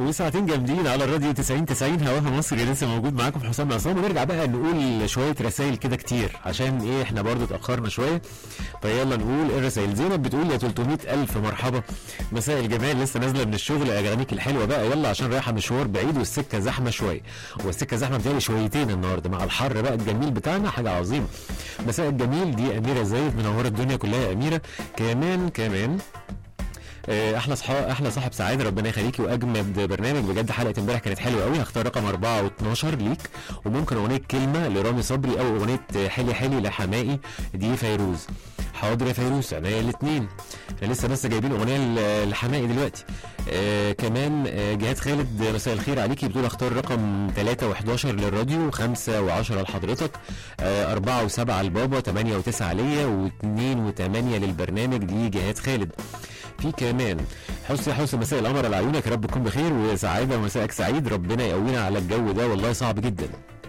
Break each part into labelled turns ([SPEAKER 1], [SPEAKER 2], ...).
[SPEAKER 1] وساعتين جامدين على الراديو 90 90 هواها مصري لسه موجود معاكم حسام عصام ونرجع بقى نقول شويه رسائل كده كتير عشان ايه احنا برضو اتاخرنا شويه فيلا نقول ايه الرسائل زينب بتقول يا 300 الف مرحبا مساء الجمال لسه نازله من الشغل اغانيك الحلوه بقى يلا عشان رايحه مشوار بعيد والسكه زحمه شويه والسكه زحمه بتاعي شويتين النهارده مع الحر بقى الجميل بتاعنا حاجه عظيمه مساء الجميل دي اميره زايد منوره الدنيا كلها يا اميره كمان كمان آه، احلى صحاب احلى صاحب سعاده ربنا يخليكي واجمد برنامج بجد حلقه امبارح كانت حلوه قوي هختار رقم 4 و12 ليك وممكن اغنيه كلمه لرامي صبري او اغنيه حلي حلي لحمائي دي فيروز حاضر يا فيروز عينيا الاثنين احنا لسه بس جايبين اغنيه ل- لحمائي دلوقتي آه كمان آه جهاد خالد مساء الخير عليكي بتقول اختار رقم 3 و11 للراديو 5 و10 لحضرتك آه 4 و7 لبابا 8 و9 ليا و2 و8 للبرنامج دي جهاد خالد في كمان حسن حسن مساء القمر على عيونك يا رب تكون بخير وسعاده ومساءك سعيد ربنا يقوينا على الجو ده والله صعب جدا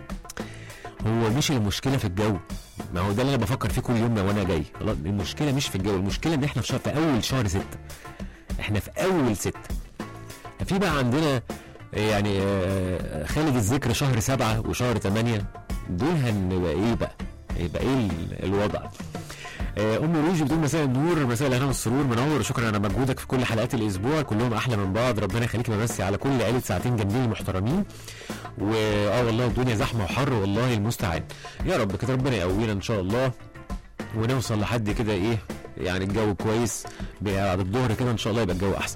[SPEAKER 1] هو مش المشكله في الجو ما هو ده اللي انا بفكر فيه كل يوم وانا جاي خلاص المشكله مش في الجو المشكله ان احنا في, شهر في اول شهر ستة احنا في اول ستة في بقى عندنا يعني آه، خالد الذكر شهر سبعة وشهر ثمانية دول هنبقى ايه بقى يبقى ايه ال- الوضع آه، ام روج بتقول مساء النور مساء الهنا والسرور منور شكرا على مجهودك في كل حلقات الاسبوع كلهم احلى من بعض ربنا يخليك بمسي على كل عيله ساعتين جامدين المحترمين واه والله الدنيا زحمه وحر والله المستعان يا رب كده ربنا يقوينا ان شاء الله ونوصل لحد كده ايه يعني الجو كويس بعد الظهر كده ان شاء الله يبقى الجو احسن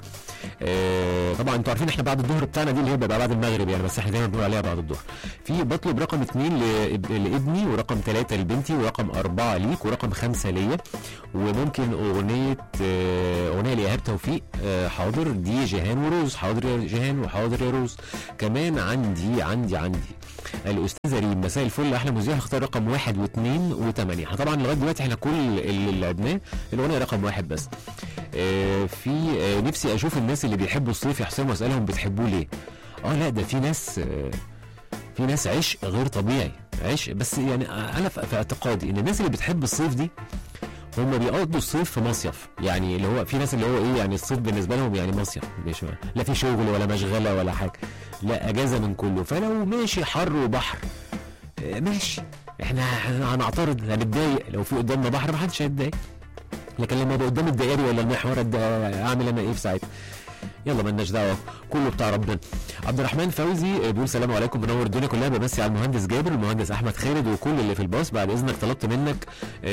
[SPEAKER 1] آه طبعا انتوا عارفين احنا بعد الظهر بتاعنا دي اللي هي بيبقى بعد المغرب يعني بس احنا دايما بنقول عليها بعد الظهر في بطلب رقم اثنين لاب- لابني ورقم ثلاثة لبنتي ورقم أربعة ليك ورقم خمسة ليا وممكن أغنية آه، أغنية لإيهاب توفيق آه، حاضر دي جيهان وروز حاضر يا جيهان وحاضر يا روز كمان عندي عندي عندي الاستاذه ريم مساء الفل احلى مذيع هختار رقم واحد واثنين وثمانيه طبعا لغايه دلوقتي احنا كل اللي لعبناه الاغنيه رقم واحد بس آه في آه نفسي اشوف الناس اللي بيحبوا الصيف يا حسام واسالهم بتحبوه ليه اه لا ده في ناس آه في ناس عشق غير طبيعي عشق بس يعني انا في في اعتقادي ان الناس اللي بتحب الصيف دي هم بيقضوا الصيف في مصيف يعني اللي هو في ناس اللي هو ايه يعني الصيف بالنسبه لهم يعني مصيف مش لا في شغل ولا مشغله ولا حاجه لا اجازه من كله فلو ماشي حر وبحر آه، ماشي احنا هنعترض هنتضايق لو في قدامنا بحر ما حدش هيتضايق لكن لما يبقى قدام الدائري ولا المحور أد- اعمل انا ايه في ساعتها يلا مالناش دعوه كله بتاع ربنا عبد الرحمن فوزي بيقول السلام عليكم منور الدنيا كلها بمسي على المهندس جابر والمهندس احمد خالد وكل اللي في الباص بعد اذنك طلبت منك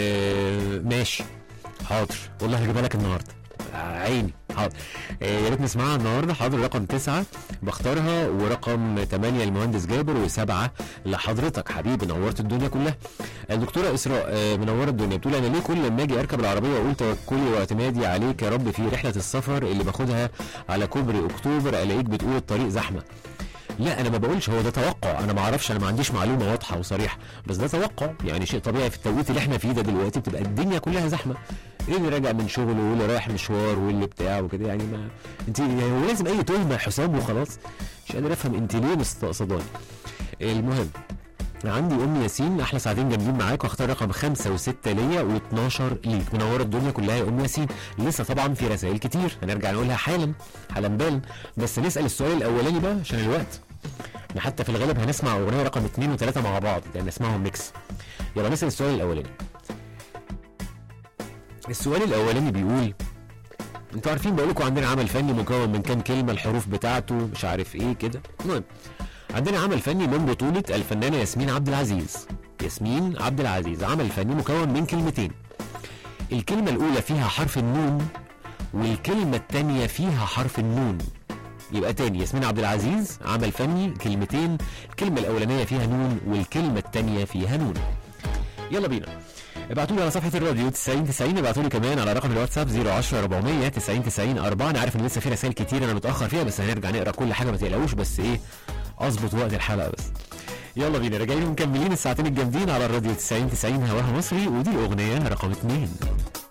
[SPEAKER 1] آه ماشي حاضر والله هجيبها لك النهارده آه، عيني حاضر آه، يا ريت نسمعها النهارده حاضر رقم تسعة بختارها ورقم ثمانية المهندس جابر وسبعة لحضرتك حبيبي نورت الدنيا كلها الدكتورة إسراء آه، منورة الدنيا بتقول أنا ليه كل لما أجي أركب العربية وأقول توكلي واعتمادي عليك يا رب في رحلة السفر اللي باخدها على كوبري أكتوبر ألاقيك بتقول الطريق زحمة لا انا ما بقولش هو ده توقع انا ما اعرفش انا ما عنديش معلومه واضحه وصريحه بس ده توقع يعني شيء طبيعي في التوقيت اللي احنا فيه ده دلوقتي بتبقى الدنيا كلها زحمه ايه اللي راجع من شغله واللي رايح مشوار واللي بتاع وكده يعني ما انت يعني هو لازم اي تهمه يا حسام وخلاص مش قادر افهم انت ليه مستقصداني المهم عندي ام ياسين احلى ساعتين جامدين معاك واختار رقم خمسة وستة ليا و12 ليك منوره الدنيا كلها يا ام ياسين لسه طبعا في رسائل كتير هنرجع نقولها حالا حالا بال بس نسال السؤال الاولاني بقى عشان الوقت احنا حتى في الغالب هنسمع اغنيه رقم اثنين وثلاثه مع بعض لان اسمهم ميكس يلا نسال السؤال الاولاني السؤال الاولاني بيقول انتوا عارفين بقول لكم عندنا عمل فني مكون من كام كلمه الحروف بتاعته مش عارف ايه كده المهم عندنا عمل فني من بطولة الفنانة ياسمين عبد العزيز ياسمين عبد العزيز عمل فني مكون من كلمتين الكلمة الأولى فيها حرف النون والكلمة الثانية فيها حرف النون يبقى تاني ياسمين عبد العزيز عمل فني كلمتين الكلمة الأولانية فيها نون والكلمة الثانية فيها نون يلا بينا ابعتوا لي على صفحه الراديو 90 90 ابعتوا لي كمان على رقم الواتساب 010 400 90 90 4 انا عارف ان لسه في رسائل كتير انا متاخر فيها بس هنرجع نقرا كل حاجه ما تقلقوش بس ايه اظبط وقت الحلقه بس يلا بينا راجعين مكملين الساعتين الجامدين على الراديو 90 90 هواها مصري ودي الاغنيه رقم 2